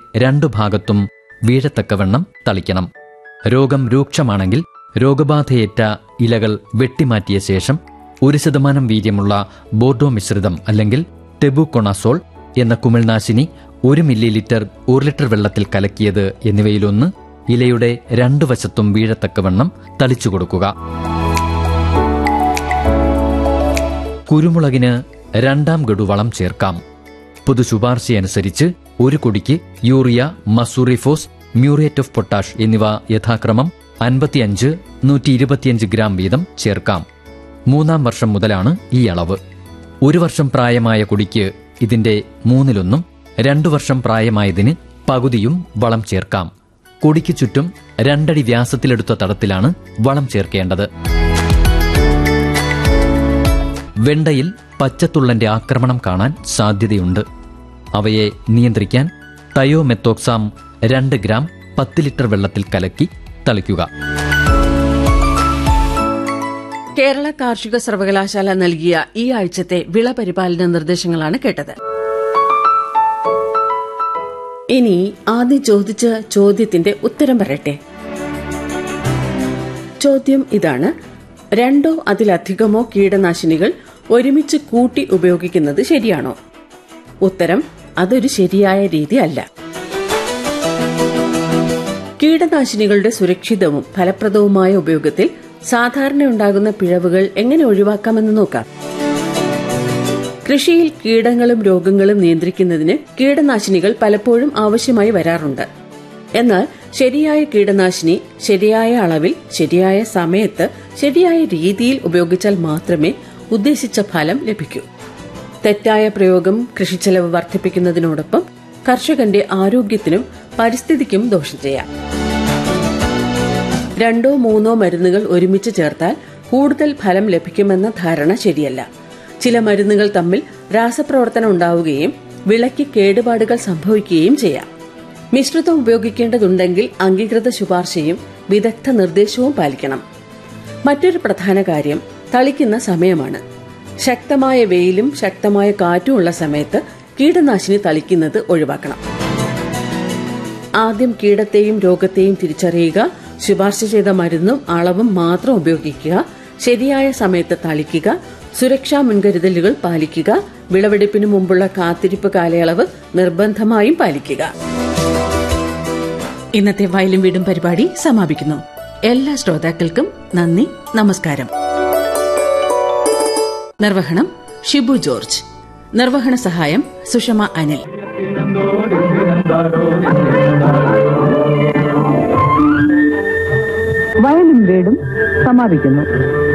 രണ്ടു ഭാഗത്തും വീഴത്തക്കവണ്ണം തളിക്കണം രോഗം രൂക്ഷമാണെങ്കിൽ രോഗബാധയേറ്റ ഇലകൾ വെട്ടിമാറ്റിയ ശേഷം ഒരു ശതമാനം വീര്യമുള്ള ബോർഡോ മിശ്രിതം അല്ലെങ്കിൽ ടെബുകൊണാസോൾ എന്ന കുമിൾനാശിനി ഒരു മില്ലി ലിറ്റർ ഒരു ലിറ്റർ വെള്ളത്തിൽ കലക്കിയത് എന്നിവയിലൊന്ന് ഇലയുടെ രണ്ടു വശത്തും വീഴത്തക്കവണ്ണം തളിച്ചു കൊടുക്കുക കുരുമുളകിന് രണ്ടാം ഗഡു വളം ചേർക്കാം പൊതു ശുപാർശയനുസരിച്ച് ഒരു കൊടിക്ക് യൂറിയ മസൂറിഫോസ് മ്യൂറേറ്റ് ഓഫ് പൊട്ടാഷ് എന്നിവ യഥാക്രമം അൻപത്തിയഞ്ച് നൂറ്റി ഇരുപത്തിയഞ്ച് ഗ്രാം വീതം ചേർക്കാം മൂന്നാം വർഷം മുതലാണ് ഈ അളവ് ഒരു വർഷം പ്രായമായ കൊടിക്ക് ഇതിന്റെ മൂന്നിലൊന്നും രണ്ടു വർഷം പ്രായമായതിന് പകുതിയും വളം ചേർക്കാം കൊടിക്ക് ചുറ്റും രണ്ടടി വ്യാസത്തിലെടുത്ത തടത്തിലാണ് വളം ചേർക്കേണ്ടത് വെണ്ടയിൽ പച്ചത്തുള്ളന്റെ ആക്രമണം കാണാൻ സാധ്യതയുണ്ട് അവയെ നിയന്ത്രിക്കാൻ തയോമെത്തോക്സാം രണ്ട് ഗ്രാം പത്ത് ലിറ്റർ വെള്ളത്തിൽ കലക്കി തളിക്കുക കേരള കാർഷിക സർവകലാശാല നൽകിയ ഈ ആഴ്ചത്തെ വിള പരിപാലന നിർദ്ദേശങ്ങളാണ് കേട്ടത് ഇനി ആദ്യം ചോദിച്ച ചോദ്യത്തിന്റെ ഉത്തരം പറയട്ടെ ചോദ്യം ഇതാണ് രണ്ടോ അതിലധികമോ കീടനാശിനികൾ ഒരുമിച്ച് കൂട്ടി ഉപയോഗിക്കുന്നത് ശരിയാണോ ഉത്തരം അതൊരു ശരിയായ രീതി അല്ല കീടനാശിനികളുടെ സുരക്ഷിതവും ഫലപ്രദവുമായ ഉപയോഗത്തിൽ സാധാരണ ഉണ്ടാകുന്ന പിഴവുകൾ എങ്ങനെ ഒഴിവാക്കാമെന്ന് നോക്കാം കൃഷിയിൽ കീടങ്ങളും രോഗങ്ങളും നിയന്ത്രിക്കുന്നതിന് കീടനാശിനികൾ പലപ്പോഴും ആവശ്യമായി വരാറുണ്ട് എന്നാൽ ശരിയായ കീടനാശിനി ശരിയായ അളവിൽ ശരിയായ സമയത്ത് ശരിയായ രീതിയിൽ ഉപയോഗിച്ചാൽ മാത്രമേ ഉദ്ദേശിച്ച ഫലം ലഭിക്കൂ തെറ്റായ പ്രയോഗം കൃഷിച്ചെലവ് വർദ്ധിപ്പിക്കുന്നതിനോടൊപ്പം കർഷകന്റെ ആരോഗ്യത്തിനും പരിസ്ഥിതിക്കും ദോഷം ചെയ്യാം രണ്ടോ മൂന്നോ മരുന്നുകൾ ഒരുമിച്ച് ചേർത്താൽ കൂടുതൽ ഫലം ലഭിക്കുമെന്ന ധാരണ ശരിയല്ല ചില മരുന്നുകൾ തമ്മിൽ രാസപ്രവർത്തനം ഉണ്ടാവുകയും വിളയ്ക്ക് കേടുപാടുകൾ സംഭവിക്കുകയും ചെയ്യാം മിശ്രിതം ഉപയോഗിക്കേണ്ടതുണ്ടെങ്കിൽ അംഗീകൃത ശുപാർശയും വിദഗ്ധ നിർദ്ദേശവും പാലിക്കണം മറ്റൊരു പ്രധാന കാര്യം തളിക്കുന്ന സമയമാണ് ശക്തമായ വെയിലും ശക്തമായ കാറ്റും ഉള്ള സമയത്ത് കീടനാശിനി തളിക്കുന്നത് ഒഴിവാക്കണം ആദ്യം കീടത്തെയും രോഗത്തെയും തിരിച്ചറിയുക ശുപാർശ ചെയ്ത മരുന്നും അളവും മാത്രം ഉപയോഗിക്കുക ശരിയായ സമയത്ത് തളിക്കുക സുരക്ഷാ മുൻകരുതലുകൾ പാലിക്കുക വിളവെടുപ്പിന് മുമ്പുള്ള കാത്തിരിപ്പ് കാലയളവ് നിർബന്ധമായും പാലിക്കുക ഇന്നത്തെ വയലും വീടും പരിപാടി സമാപിക്കുന്നു എല്ലാ ശ്രോതാക്കൾക്കും നന്ദി നമസ്കാരം നിർവഹണം ഷിബു ജോർജ് നിർവഹണ സഹായം സുഷമ അനിൽ വയലും വീടും സമാപിക്കുന്നു